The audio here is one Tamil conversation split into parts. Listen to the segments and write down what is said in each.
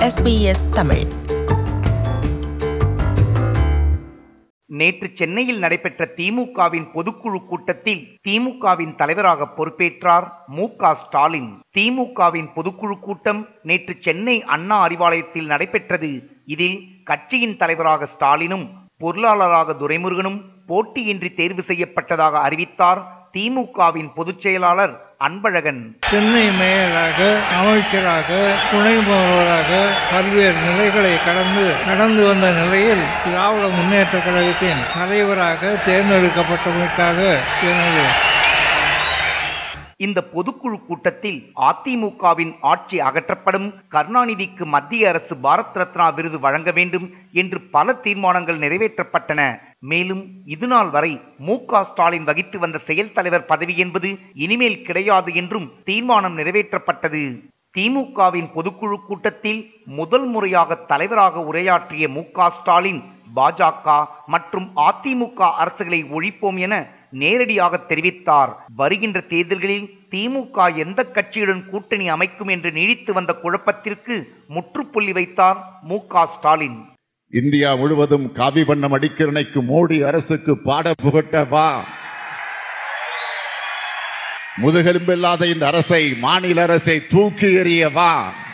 SBS தமிழ் நேற்று சென்னையில் நடைபெற்ற திமுகவின் பொதுக்குழு கூட்டத்தில் திமுகவின் தலைவராக பொறுப்பேற்றார் மு க ஸ்டாலின் திமுகவின் பொதுக்குழு கூட்டம் நேற்று சென்னை அண்ணா அறிவாலயத்தில் நடைபெற்றது இதில் கட்சியின் தலைவராக ஸ்டாலினும் பொருளாளராக துரைமுருகனும் போட்டியின்றி தேர்வு செய்யப்பட்டதாக அறிவித்தார் திமுகவின் பொதுச் செயலாளர் அன்பழகன் சென்னை மேயராக அமைச்சராக துணை முதல்வராக பல்வேறு நிலைகளை கடந்து கடந்து வந்த நிலையில் திராவிட முன்னேற்ற கழகத்தின் தலைவராக தேர்ந்தெடுக்கப்பட்டமைக்காக எனது இந்த பொதுக்குழு கூட்டத்தில் அதிமுகவின் ஆட்சி அகற்றப்படும் கருணாநிதிக்கு மத்திய அரசு பாரத் ரத்னா விருது வழங்க வேண்டும் என்று பல தீர்மானங்கள் நிறைவேற்றப்பட்டன மேலும் இதுநாள் வரை மு க ஸ்டாலின் வகித்து வந்த செயல் தலைவர் பதவி என்பது இனிமேல் கிடையாது என்றும் தீர்மானம் நிறைவேற்றப்பட்டது திமுகவின் பொதுக்குழு கூட்டத்தில் முதல் முறையாக தலைவராக உரையாற்றிய மு க ஸ்டாலின் பாஜக மற்றும் அதிமுக அரசுகளை ஒழிப்போம் என நேரடியாக தெரிவித்தார் வருகின்ற தேர்தல்களில் திமுக எந்த கட்சியுடன் கூட்டணி அமைக்கும் என்று நீடித்து வந்த குழப்பத்திற்கு முற்றுப்புள்ளி வைத்தார் மு க ஸ்டாலின் இந்தியா முழுவதும் காவி வண்ணம் அடிக்கிறனைக்கு மோடி அரசுக்கு பாட புகட்ட வா முதுகெலும்பில்லாத இந்த அரசை மாநில அரசை தூக்கி எறிய வா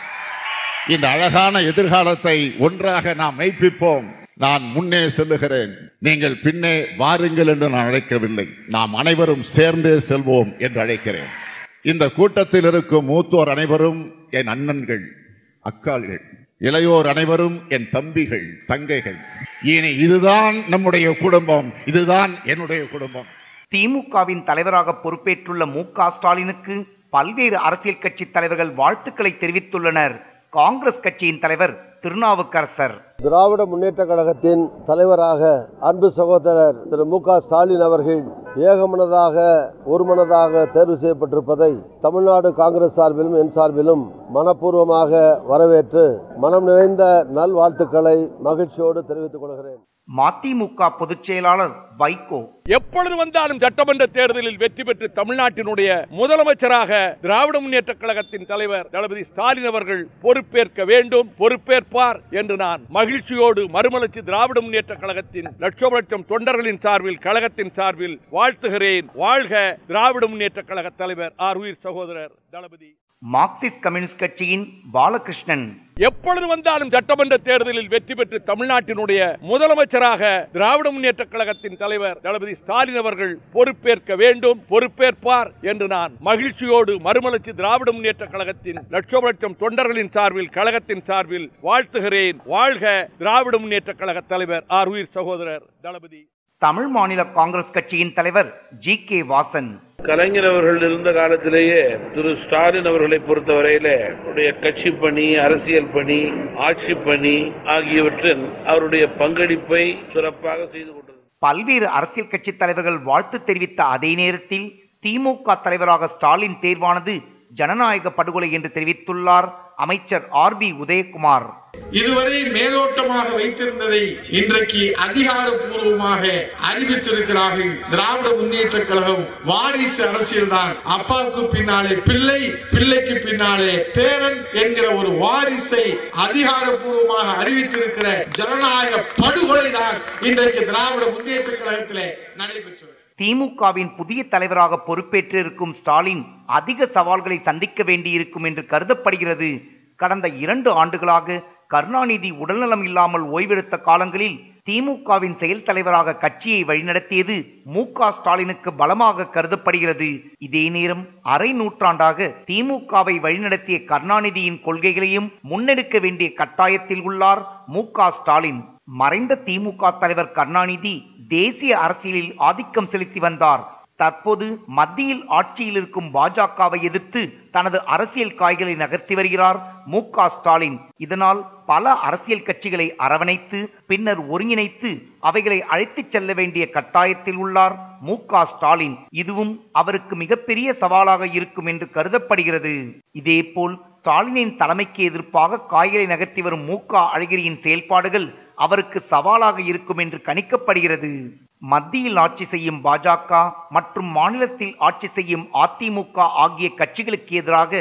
இந்த அழகான எதிர்காலத்தை ஒன்றாக நாம் மெய்ப்பிப்போம் நான் முன்னே செல்லுகிறேன் நீங்கள் பின்னே வாருங்கள் என்று நான் அழைக்கவில்லை நாம் அனைவரும் சேர்ந்தே செல்வோம் என்று அழைக்கிறேன் இந்த கூட்டத்தில் இருக்கும் மூத்தோர் அனைவரும் என் அண்ணன்கள் அக்காள்கள் இளையோர் அனைவரும் என் தம்பிகள் தங்கைகள் இனி இதுதான் நம்முடைய குடும்பம் இதுதான் என்னுடைய குடும்பம் திமுகவின் தலைவராக பொறுப்பேற்றுள்ள மு க ஸ்டாலினுக்கு பல்வேறு அரசியல் கட்சி தலைவர்கள் வாழ்த்துக்களை தெரிவித்துள்ளனர் காங்கிரஸ் கட்சியின் தலைவர் திருநாவுக்கரசர் திராவிட முன்னேற்ற கழகத்தின் தலைவராக அன்பு சகோதரர் திரு மு க ஸ்டாலின் அவர்கள் ஏகமனதாக ஒருமனதாக தேர்வு செய்யப்பட்டிருப்பதை தமிழ்நாடு காங்கிரஸ் சார்பிலும் என் சார்பிலும் மனப்பூர்வமாக வரவேற்று மனம் நிறைந்த நல்வாழ்த்துக்களை மகிழ்ச்சியோடு தெரிவித்துக் கொள்கிறேன் மதிமுக பொதுச் செயலாளர் வைகோ எப்பொழுது வந்தாலும் சட்டமன்ற தேர்தலில் வெற்றி பெற்று தமிழ்நாட்டினுடைய முதலமைச்சராக திராவிட முன்னேற்ற கழகத்தின் தலைவர் தளபதி ஸ்டாலின் அவர்கள் பொறுப்பேற்க வேண்டும் பொறுப்பேற்பார் என்று நான் மகிழ்ச்சியோடு மறுமலர்ச்சி திராவிட முன்னேற்ற கழகத்தின் லட்சம் லட்சம் தொண்டர்களின் சார்பில் கழகத்தின் சார்பில் வாழ்த்துகிறேன் வாழ்க திராவிட முன்னேற்ற கழக தலைவர் ஆர் உயிர் சகோதரர் தளபதி மார்க்சிஸ்ட் கம்யூனிஸ்ட் கட்சியின் பாலகிருஷ்ணன் எப்பொழுது வந்தாலும் சட்டமன்ற தேர்தலில் வெற்றி பெற்று தமிழ்நாட்டினுடைய முதலமைச்சராக திராவிட முன்னேற்ற கழகத்தின் தலைவர் தளபதி ஸ்டாலின் அவர்கள் பொறுப்பேற்க வேண்டும் பொறுப்பேற்பார் என்று நான் மகிழ்ச்சியோடு மறுமலர்ச்சி திராவிட முன்னேற்ற கழகத்தின் லட்சம் லட்சம் தொண்டர்களின் சார்பில் கழகத்தின் சார்பில் வாழ்த்துகிறேன் வாழ்க திராவிட முன்னேற்ற கழக தலைவர் ஆர் உயிர் சகோதரர் தளபதி தமிழ் மாநில காங்கிரஸ் கட்சியின் தலைவர் ஜி கே வாசன் கலைஞர் அவர்கள் இருந்த காலத்திலேயே திரு ஸ்டாலின் அவர்களை பொறுத்தவரையில அவருடைய கட்சி பணி அரசியல் பணி ஆட்சி பணி ஆகியவற்றில் அவருடைய பங்களிப்பை சிறப்பாக செய்து கொண்டிருந்தார் பல்வேறு அரசியல் கட்சி தலைவர்கள் வாழ்த்து தெரிவித்த அதே நேரத்தில் திமுக தலைவராக ஸ்டாலின் தேர்வானது ஜனநாயக படுகொலை என்று தெரிவித்துள்ளார் அமைச்சர் ஆர் பி உதயகுமார் இதுவரை மேலோட்டமாக வைத்திருந்ததை இன்றைக்கு அதிகாரப்பூர்வமாக அறிவித்திருக்கிறார்கள் திராவிட முன்னேற்ற கழகம் வாரிசு அரசியல்தான் அப்பாவுக்கு பின்னாலே பிள்ளை பிள்ளைக்கு பின்னாலே பேரன் என்கிற ஒரு வாரிசை அதிகாரப்பூர்வமாக அறிவித்திருக்கிற ஜனநாயக படுகொலை தான் இன்றைக்கு திராவிட முன்னேற்ற கழகத்திலே நடைபெற்றது திமுகவின் புதிய தலைவராக பொறுப்பேற்றிருக்கும் ஸ்டாலின் அதிக சவால்களை சந்திக்க வேண்டியிருக்கும் என்று கருதப்படுகிறது கடந்த இரண்டு ஆண்டுகளாக கருணாநிதி உடல்நலம் இல்லாமல் ஓய்வெடுத்த காலங்களில் திமுகவின் செயல் தலைவராக கட்சியை வழிநடத்தியது மு க ஸ்டாலினுக்கு பலமாக கருதப்படுகிறது இதே நேரம் அரை நூற்றாண்டாக திமுகவை வழிநடத்திய கருணாநிதியின் கொள்கைகளையும் முன்னெடுக்க வேண்டிய கட்டாயத்தில் உள்ளார் மு க ஸ்டாலின் மறைந்த திமுக தலைவர் கருணாநிதி தேசிய அரசியலில் ஆதிக்கம் செலுத்தி வந்தார் தற்போது மத்தியில் ஆட்சியில் இருக்கும் பாஜகவை எதிர்த்து தனது அரசியல் காய்களை நகர்த்தி வருகிறார் மு க ஸ்டாலின் இதனால் பல அரசியல் கட்சிகளை அரவணைத்து பின்னர் ஒருங்கிணைத்து அவைகளை அழைத்துச் செல்ல வேண்டிய கட்டாயத்தில் உள்ளார் மு க ஸ்டாலின் இதுவும் அவருக்கு மிகப்பெரிய சவாலாக இருக்கும் என்று கருதப்படுகிறது இதேபோல் ஸ்டாலினின் தலைமைக்கு எதிர்ப்பாக காய்களை நகர்த்தி வரும் மு க அழகிரியின் செயல்பாடுகள் அவருக்கு சவாலாக இருக்கும் என்று கணிக்கப்படுகிறது மத்தியில் ஆட்சி செய்யும் பாஜக மற்றும் மாநிலத்தில் ஆட்சி செய்யும் அதிமுக ஆகிய கட்சிகளுக்கு எதிராக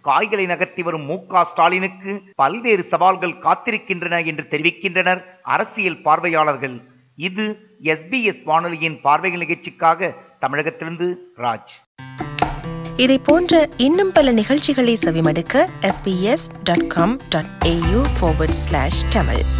காய்களை நகர்த்தி வரும் மு க ஸ்டாலினுக்கு பல்வேறு சவால்கள் காத்திருக்கின்றன என்று தெரிவிக்கின்றனர் அரசியல் பார்வையாளர்கள் இது எஸ்பிஎஸ் வானொலியின் பார்வைகள் நிகழ்ச்சிக்காக தமிழகத்திலிருந்து ராஜ் இதை போன்ற இன்னும் பல நிகழ்ச்சிகளை செவிமடுக்க sbs.com.au forward slash tamil